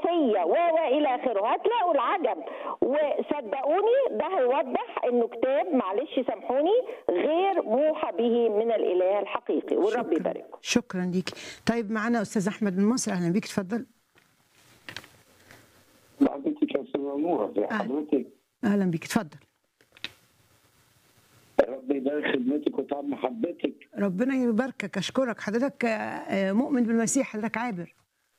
وصيه و والى اخره هتلاقوا العجب وصدقوني ده هيوضح انه كتاب معلش سامحوني غير موحى به من الاله الحقيقي والرب شكراً. يبارككم شكرا ليك طيب معنا استاذ احمد من مصر اهلا بيك اتفضل حضرتك يا استاذه نوره زي حضرتك اهلا بيك اتفضل ربي يبارك خدمتك وتعب محبتك ربنا يباركك اشكرك حضرتك آه، آه، مؤمن بالمسيح حضرتك عابر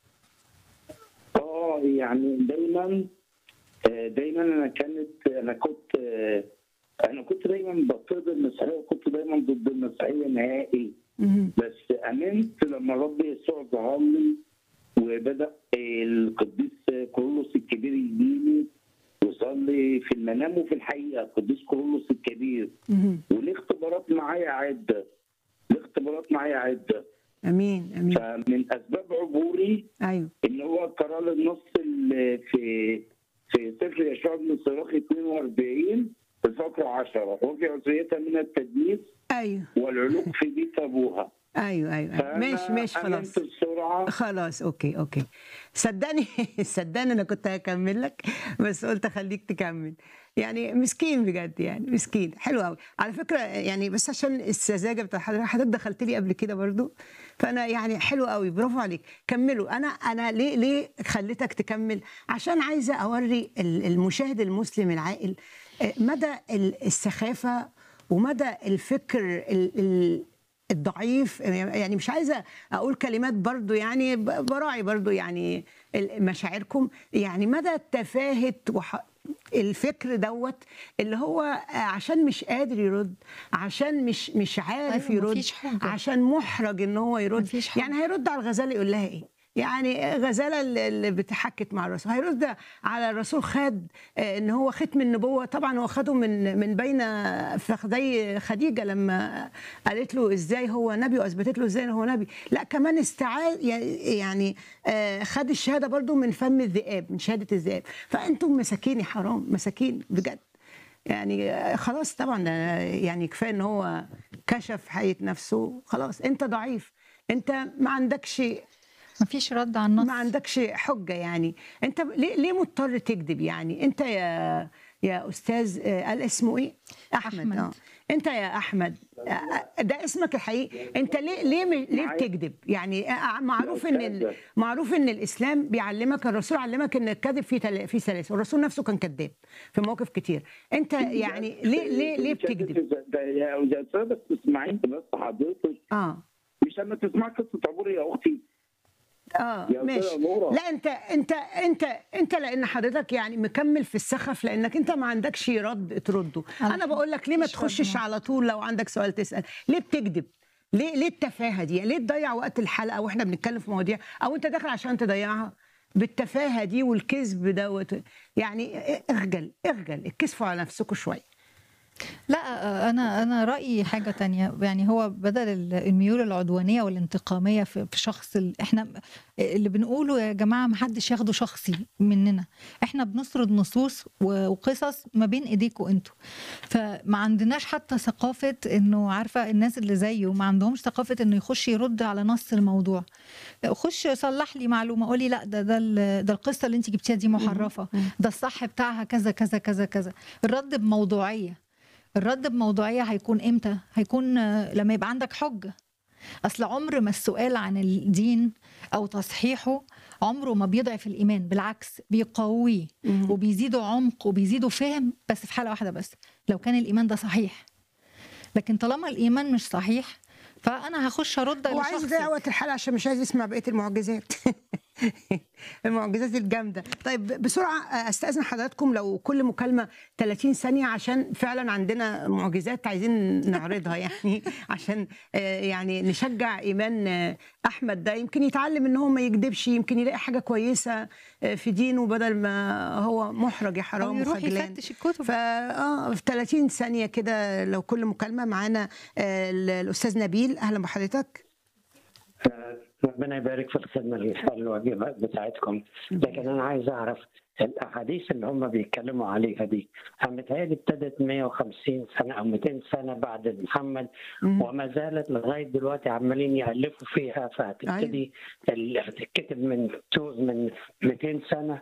اه يعني دايما آه، دايما انا كانت انا كنت آه، انا كنت دايما بضطهد المسيحيه وكنت دايما ضد المسيحيه نهائي مهم. بس امنت لما رب يسوع ظهر لي وبدا القديس كورولوس الكبير يجيني وصلي في المنام وفي الحقيقه القديس كورولوس الكبير مهم. وليه اختبارات معايا عده ليه اختبارات معايا عده امين امين فمن اسباب عبوري ايوه ان هو قرا لي النص اللي في في سفر يشوع بن صراخ 42 في الفقره 10 وفي عزيتها من التدنيس ايوه والعلوق في بيت ابوها ايوه ايوه, أيوة. فأنا ماشي ماشي خلاص امنت بسرعه خلاص اوكي اوكي صدقني صدقني انا كنت هكمل لك بس قلت اخليك تكمل يعني مسكين بجد يعني مسكين حلو قوي على فكره يعني بس عشان السذاجه بتاع حضرتك حضرتك دخلت لي قبل كده برضو فانا يعني حلو قوي برافو عليك كملوا انا انا ليه ليه خليتك تكمل عشان عايزه اوري ال- المشاهد المسلم العاقل آه، مدى ال- السخافه ومدى الفكر ال- ال- الضعيف يعني مش عايزه اقول كلمات برضو يعني ب- براعي برضو يعني ال- مشاعركم يعني مدى تفاهه وح... الفكر دوت اللي هو عشان مش قادر يرد عشان مش مش عارف أيوة، يرد مفيش حجة. عشان محرج ان هو يرد مفيش حجة. يعني هيرد على الغزاله يقول لها ايه يعني غزاله اللي اللي بتحكت مع الرسول هيرد على الرسول خد آه، ان هو ختم النبوه طبعا هو خده من من بين فخذي خديجه لما قالت له ازاي هو نبي واثبتت له ازاي إن هو نبي لا كمان استعاذ يعني آه، خد الشهاده برضو من فم الذئاب من شهاده الذئاب فانتم مساكين يا حرام مساكين بجد يعني آه، خلاص طبعا آه، يعني كفايه ان هو كشف حقيقه نفسه خلاص انت ضعيف انت ما عندكش مفيش رد على النص ما عندكش حجه يعني انت ليه ليه مضطر تكذب يعني انت يا يا استاذ آه، قال اسمه ايه احمد, أحمد. اه انت يا احمد آه، ده اسمك الحقيقي انت ليه ليه م- ليه معايا. بتكذب يعني آه، معروف ان ال- أستاذ. معروف ان الاسلام بيعلمك الرسول علمك ان الكذب فيه تل- فيه سلاسل والرسول نفسه كان كذاب في مواقف كتير انت يعني ليه ليه ليه بتكذب ده يا يا استاذ بس تسمعيني بس حضرتك اه مش انا تسمعي قصه عبوري يا اختي اه يا ماشي أستاذة نورة. لا انت انت انت انت لان حضرتك يعني مكمل في السخف لانك انت ما عندكش رد ترده انا الحمد بقول لك ليه ما مش تخشش رد. على طول لو عندك سؤال تسال ليه بتكذب ليه ليه التفاهه دي ليه تضيع وقت الحلقه واحنا بنتكلم في مواضيع او انت داخل عشان تضيعها بالتفاهه دي والكذب دوت يعني اخجل اخجل اتكسفوا على نفسكم شويه لا انا انا رايي حاجه تانية يعني هو بدل ال- الميول العدوانيه والانتقاميه في في شخص ال- احنا اللي بنقوله يا جماعه ما حدش ياخده شخصي مننا احنا بنسرد نصوص و- وقصص ما بين ايديكم انتوا فما عندناش حتى ثقافه انه عارفه الناس اللي زيه ما عندهمش ثقافه انه يخش يرد على نص الموضوع خش صلح لي معلومه قولي لا ده ده ال- ده القصه اللي انت جبتيها دي محرفه ده الصح بتاعها كذا كذا كذا كذا الرد بموضوعيه الرد بموضوعية هيكون امتى؟ هيكون آه، لما يبقى عندك حجة أصل عمر ما السؤال عن الدين أو تصحيحه عمره ما بيضعف الإيمان بالعكس بيقويه وبيزيده عمق وبيزيده فهم بس في حالة واحدة بس لو كان الإيمان ده صحيح لكن طالما الإيمان مش صحيح فأنا هخش أرد هو على عايز شخصي يضيع وقت الحلقه عشان مش عايز يسمع بقيه المعجزات المعجزات الجامده طيب بسرعه استاذن حضراتكم لو كل مكالمه 30 ثانيه عشان فعلا عندنا معجزات عايزين نعرضها يعني عشان آه، يعني نشجع ايمان آه، احمد ده يمكن يتعلم ان هو ما يكذبش يمكن يلاقي حاجه كويسه آه، في دينه بدل ما هو محرج يا أو حرام يروح وخجلان يفتش الكتب فا اه في 30 ثانيه كده لو كل مكالمه معانا آه، ال- الاستاذ نبيل اهلا بحضرتك ربنا يبارك في الخدمه الواجبه بتاعتكم لكن انا عايز اعرف الاحاديث اللي هم بيتكلموا عليها دي متهيألي ابتدت 150 سنه او 200 سنه بعد محمد مم. وما زالت لغايه دلوقتي عمالين يالفوا فيها فهتبتدي ال- هتتكتب من تو- من 200 سنه